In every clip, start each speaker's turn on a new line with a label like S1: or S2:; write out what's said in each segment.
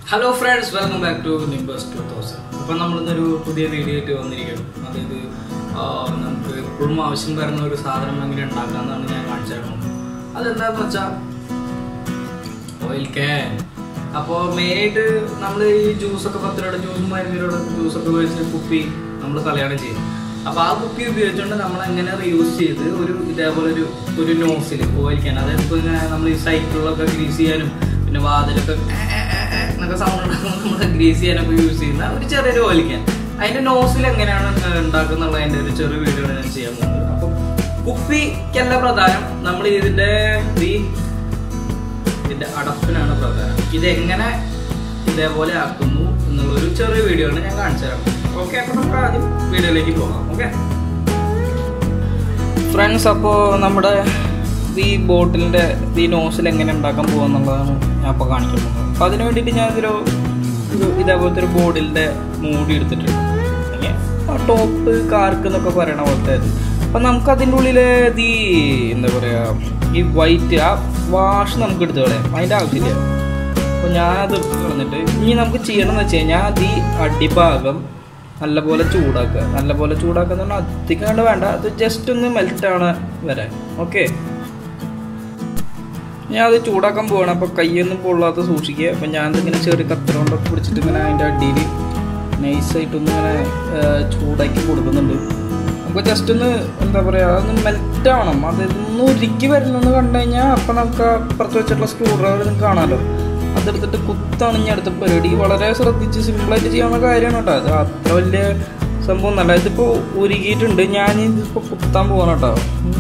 S1: Hello friends welcome back to Nimbus two thousand അപ്പം നമ്മളിന്നൊരു പുതിയ വീഡിയോ ആയിട്ട് വന്നിരിക്കുകയാണ് അതായത് ആ, നമുക്ക് എപ്പോഴും ആവശ്യം വരുന്ന ഒരു സാധനം എങ്ങനെ ഉണ്ടാക്കാമെന്നാണ് ഞാൻ കാണിച്ചു തരുന്നത് അതെന്താണെന്ന് വെച്ചാൽ ഓയിൽ ക്യാൻ അപ്പോൾ മെയിനായിട്ട് നമ്മൾ ഈ ജ്യൂസൊക്കെ പത്ത് രൂപയുടെ ജ്യൂസും പതിനഞ്ച് രൂപയുടെ ജ്യൂസൊക്കെ ഉപയോഗിച്ച് കുപ്പി നമ്മൾ കളയാണ് ചെയ്യുന്നത് അപ്പോൾ ആ കുപ്പി ഉപയോഗിച്ചുകൊണ്ട് നമ്മൾ എങ്ങനെ റീയൂസ് ചെയ്ത് ഒരു ഇതേപോലെ ഒരു ഒരു നോസിൽ ഓയിൽ ക്യാൻ അതായത് ഇപ്പോൾ ഇങ്ങനെ നമ്മൾ ഈ സൈക്കിളിലൊക്കെ ഗ്രീസ് ചെയ്യാനും പിന്നെ വാതിലൊക്കെ ഏ, ഏ, ഏ, ഏ എന്നൊക്കെ സൗണ്ട് ഉണ്ടാക്കുമ്പോൾ നമ്മൾ ഗ്രീസ് ചെയ്യാനൊക്കെ യൂസ് ചെയ്യുന്ന ഒരു ചെറിയൊരു ഓയിൽ ക്യാൻ അതിൻ്റെ നോസിൽ എങ്ങനെയാണ് ഉണ്ടാക്കുന്നുള്ള അതിൻ്റെ ഒരു ചെറിയ വീഡിയോ ഞാൻ ചെയ്യാൻ പോകുന്നത് അപ്പം കുപ്പിക്കല്ല പ്രധാനം നമ്മൾ ഇതിൻ്റെ ഈ ഇതിന്റെ അടപ്പിനാണ് പ്രധാനം ഇതെങ്ങനെ ഇതേപോലെ ആക്കുന്നു എന്നുള്ള ഒരു ചെറിയ വീഡിയോ ആണ് ഞാൻ കാണിച്ചു തരാം ഓക്കെ അപ്പൊ നമുക്ക് ആദ്യം വീഡിയോയിലേക്ക് പോകാം ഓക്കെ ഫ്രണ്ട്സ് അപ്പോൾ നമ്മുടെ ഈ ബോട്ടിലിൻ്റെ ഈ നോസിൽ എങ്ങനെ ഉണ്ടാക്കാൻ പോകുന്നുള്ളതാണ് ഞാൻ ഇപ്പോൾ കാണിക്കാൻ പോകുന്നത് അപ്പോൾ അതിന് വേണ്ടിയിട്ട് ഞാൻ ഇതിലൊരു ഒരു ഇതേപോലത്തെ ഒരു ബോർഡിൻ്റെ മൂടി എടുത്തിട്ടുണ്ട് അല്ലെങ്കിൽ ആ ടോപ്പ് കാർക്ക് എന്നൊക്കെ പറയണ പോലത്തെ ഇത് അപ്പം നമുക്ക് അതിൻ്റെ ഉള്ളിൽ ഈ എന്താ പറയുക ഈ വൈറ്റ് ആ വാഷ് നമുക്ക് എടുത്ത് കളയാം അതിൻ്റെ ആവശ്യമില്ല അപ്പോൾ ഞാനത് എടുത്ത് കളഞ്ഞിട്ട് ഇനി നമുക്ക് ചെയ്യണമെന്ന് വെച്ച് കഴിഞ്ഞാൽ അത് ഈ അടിഭാഗം നല്ലപോലെ ചൂടാക്കുക നല്ലപോലെ ചൂടാക്കുക എന്ന് പറഞ്ഞാൽ അധികം കണ്ട് വേണ്ട അത് ജസ്റ്റ് ഒന്ന് മെൽറ്റാണ് വരാൻ ഓക്കെ ഞാൻ അത് ചൂടാക്കാൻ പോവാണ് അപ്പോൾ കൈയൊന്നും പൊള്ളാത്ത സൂക്ഷിക്കുക അപ്പം ഞാൻ ഇങ്ങനെ ചെറിയ കത്തര കൊണ്ടൊക്കെ പിടിച്ചിട്ട് ഇങ്ങനെ അതിൻ്റെ അടിയിൽ നൈസായിട്ടൊന്ന് ഇങ്ങനെ ആ, ചൂടാക്കി കൊടുക്കുന്നുണ്ട് നമുക്ക് ജസ്റ്റ് ഒന്ന് എന്താ പറയുക അതൊന്ന് മെൽറ്റ് ആവണം അതൊന്ന് ഉരുക്കി വരണമെന്ന് കണ്ടു കഴിഞ്ഞാൽ അപ്പം നമുക്ക് ആ അപ്പുറത്ത് വെച്ചിട്ടുള്ള സ്ക്രൂ ഡ്രൈവർ നിങ്ങൾക്ക് കാണാമല്ലോ അതെടുത്തിട്ട് കുത്താണ് ഇനി അടുത്ത പരിപാടി വളരെ ശ്രദ്ധിച്ച് സിമ്പിളായിട്ട് ചെയ്യാവുന്ന കാര്യമാണ് കേട്ടോ അത് അത്ര വലിയ സംഭവം ഒന്നല്ല ഇതിപ്പോൾ ഉരുകിയിട്ടുണ്ട് ഞാൻ ഇതിപ്പോൾ കുത്താൻ പോവാണ് കേട്ടോ ഉം.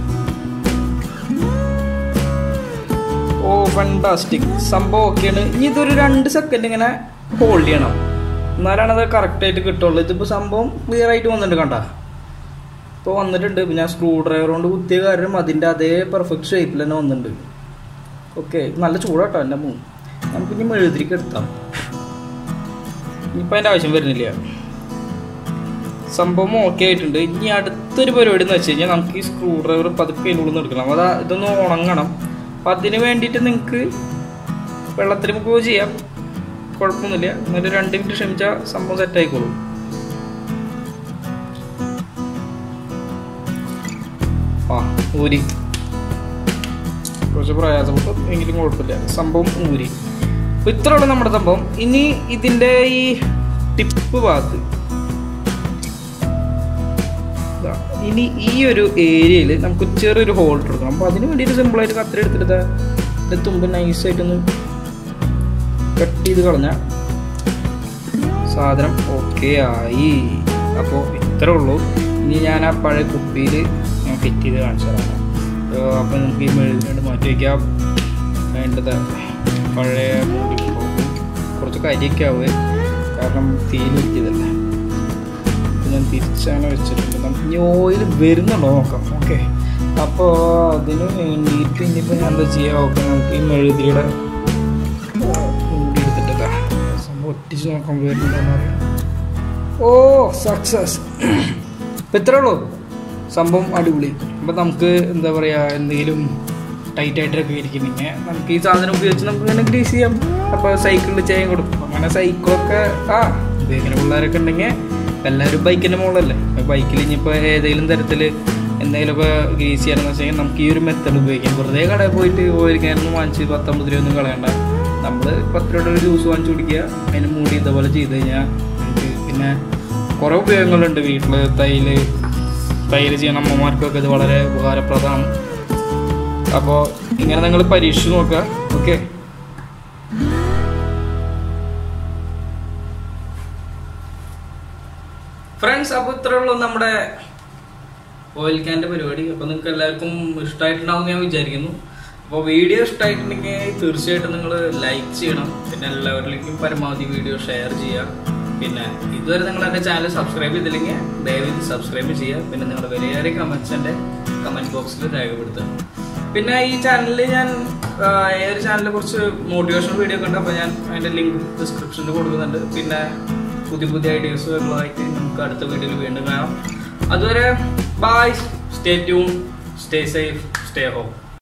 S1: ഓ ഫണ്ടാസ്റ്റിക് സംഭവം ഒക്കെയാണ് ഇനി ഇതൊരു രണ്ട് സെക്കൻഡ് ഇങ്ങനെ ഹോൾഡ് ചെയ്യണം എന്നാലാണ് അത് കറക്റ്റായിട്ട് കിട്ടുള്ളൂ ഇതിപ്പോൾ സംഭവം ക്ലിയർ ആയിട്ട് വന്നിട്ടുണ്ട് കണ്ട ഇപ്പോൾ വന്നിട്ടുണ്ട് ഇപ്പൊ ഞാൻ സ്ക്രൂ ഡ്രൈവർ കൊണ്ട് കുത്തിയ കാരണം അതിൻ്റെ അതേ പെർഫെക്റ്റ് ഷേപ്പിൽ തന്നെ വന്നിട്ടുണ്ട് ഓക്കെ നല്ല ചൂടാട്ടോ എൻ്റെ മൂ നമുക്ക് ഇനി മെഴുതിരിക്ക് എടുത്താം ഇനിയിപ്പോൾ അതിൻ്റെ ആവശ്യം വരുന്നില്ല സംഭവം ഓക്കെ ആയിട്ടുണ്ട് ഇനി അടുത്തൊരു പരിപാടി എന്ന് വെച്ച് കഴിഞ്ഞാൽ നമുക്ക് ഈ സ്ക്രൂ ഡ്രൈവർ പതുക്കെ അതിൻ്റെ ഉള്ളിൽ നിന്ന് എടുക്കണം അതാ ഇതൊന്ന് ഉണങ്ങണം അപ്പം അതിന് വേണ്ടിയിട്ട് നിങ്ങൾക്ക് വെള്ളത്തിൽ മുക്കുക ചെയ്യാം കുഴപ്പമൊന്നുമില്ല എന്നിട്ട് രണ്ട് മിനിറ്റ് ക്ഷമിച്ചാൽ സംഭവം സെറ്റ് ആയിക്കോളും ആ ഊരി കുറച്ച് പ്രയാസപ്പെട്ടു എങ്കിലും കുഴപ്പമില്ല സംഭവം ഊരി അപ്പോൾ ഇത്രയുള്ള നമ്മുടെ സംഭവം ഇനി ഇതിൻ്റെ ഈ ടിപ്പ് ഭാഗത്ത് ഇതാ. ഇനി ഈ ഒരു ഏരിയയിൽ നമുക്ക് ചെറിയൊരു ഹോൾ കൊടുക്കണം അപ്പോൾ അതിന് വേണ്ടിയിട്ട് സിമ്പിളായിട്ട് കത്തിരി എടുത്തിട്ട് ഇതിൻ്റെ തുമ്പ് നൈസായിട്ടൊന്ന് കട്ട് ചെയ്ത് കളഞ്ഞ സാധനം ഓക്കെ ആയി അപ്പോൾ ഇത്രേ ഉള്ളൂ ഇനി ഞാൻ ആ പഴയ കുപ്പിയിൽ ഞാൻ ഫിറ്റ് ചെയ്ത് കാണിച്ചു തരാം അപ്പോൾ നമുക്ക് ഈ മെഴുകിനോട് മാറ്റി വയ്ക്കാം വേണ്ടത് പഴയ മൂടി പോകും കുറച്ച് കരിയൊക്കെ ആവുക കാരണം തീയിൽ വെക്കിയതല്ലേ അപ്പോൾ ഞാൻ തിരിച്ചങ്ങനെ വെച്ചിട്ടുണ്ട് നമുക്ക് ഇനി ഓയിൽ വരുന്നുണ്ടോ നോക്കാം ഓക്കെ അപ്പോൾ അതിന് വേണ്ടിയിട്ട് ഇനിയിപ്പോൾ ഞാൻ എന്താ ചെയ്യുക ഓക്കെ നമുക്ക് ഈ മെഴുതിരിയുടെ മൂടി എടുത്തിട്ടതാ സംഭവം ഒട്ടിച്ച് നോക്കാൻ വരുന്നുണ്ടോന്ന് അറിയാം ഓ സക്സസ് ഇപ്പം ഇത്രേ ഉള്ളൂ സംഭവം അടിപൊളി അപ്പം നമുക്ക് എന്താ പറയുക എന്തെങ്കിലും ടൈറ്റ് ആയിട്ടൊക്കെ ഇരിക്കുന്നെങ്കിൽ നമുക്ക് ഈ സാധനം ഉപയോഗിച്ച് നമുക്ക് ഇങ്ങനെ ഗ്രീസ് ചെയ്യാം അപ്പോൾ സൈക്കിളിൽ ചെയ്യാൻ കൊടുക്കും അങ്ങനെ സൈക്കിളൊക്കെ ആ ഉപയോഗിക്കുന്ന പിള്ളേരൊക്കെ ഉണ്ടെങ്കിൽ എല്ലാവരും ബൈക്കിൻ്റെ മുകളിലല്ലേ ബൈക്കിൽ ഇനിയിപ്പോൾ ഏതെങ്കിലും തരത്തിൽ എന്തെങ്കിലുമൊക്കെ ഗ്രീസ് ചെയ്യാനെന്ന് വെച്ച് കഴിഞ്ഞാൽ നമുക്ക് ഈ ഒരു മെത്തഡ് ഉപയോഗിക്കാം വെറുതെ കടയിൽ പോയിട്ട് ഓരിക്കാനൊന്നും വാങ്ങിച്ച് പത്തൊമ്പത് രൂപ ഒന്നും കളയണ്ട നമ്മൾ പത്ത് രൂപയുടെ ഒരു ജ്യൂസ് വാങ്ങിച്ച് കുടിക്കുക അതിന് മൂടി ഇതേപോലെ ചെയ്ത് കഴിഞ്ഞാൽ നമുക്ക് പിന്നെ കുറേ ഉപയോഗങ്ങളുണ്ട് വീട്ടിൽ തൈല് തൈര് ചെയ്യണ അമ്മമാർക്കൊക്കെ ഇത് വളരെ ഉപകാരപ്രദമാണ് അപ്പോൾ ഇങ്ങനെ നിങ്ങൾ പരീക്ഷിച്ച് നോക്കുക ഓക്കെ ഫ്രണ്ട്സ് അപ്പോൾ ഇത്രേ ഉള്ളൂ നമ്മുടെ ഓയിൽ ക്യാൻ്റെ പരിപാടി അപ്പോൾ നിങ്ങൾക്ക് എല്ലാവർക്കും ഇഷ്ടമായിട്ടുണ്ടാവും ഞാൻ വിചാരിക്കുന്നു അപ്പോൾ വീഡിയോ ഇഷ്ടമായിട്ടുണ്ടെങ്കിൽ തീർച്ചയായിട്ടും നിങ്ങൾ ലൈക്ക് ചെയ്യണം പിന്നെ എല്ലാവരിലേക്കും പരമാവധി വീഡിയോ ഷെയർ ചെയ്യുക പിന്നെ ഇതുവരെ നിങ്ങൾ എൻ്റെ ചാനൽ സബ്സ്ക്രൈബ് ചെയ്തില്ലെങ്കിൽ ദയവായി സബ്സ്ക്രൈബ് ചെയ്യുക പിന്നെ നിങ്ങളുടെ വിലയേറിയ കമൻറ്റ്സ് എൻ്റെ കമൻറ്റ് ബോക്സിൽ രേഖപ്പെടുത്തുക പിന്നെ ഈ ചാനലിൽ ഞാൻ ആ, ഈ ഒരു ചാനലിൽ കുറച്ച് മോട്ടിവേഷണൽ വീഡിയോ ഒക്കെ ഉണ്ട് അപ്പോൾ ഞാൻ അതിൻ്റെ ലിങ്ക് ഡിസ്ക്രിപ്ഷനിൽ കൊടുക്കുന്നുണ്ട് പിന്നെ പുതിയ പുതിയ ഐഡിയാസുകളായിട്ട് നമുക്ക് അടുത്ത വീഡിയോയിൽ വീണ്ടും കാണാം അതുവരെ bye stay tune stay safe stay home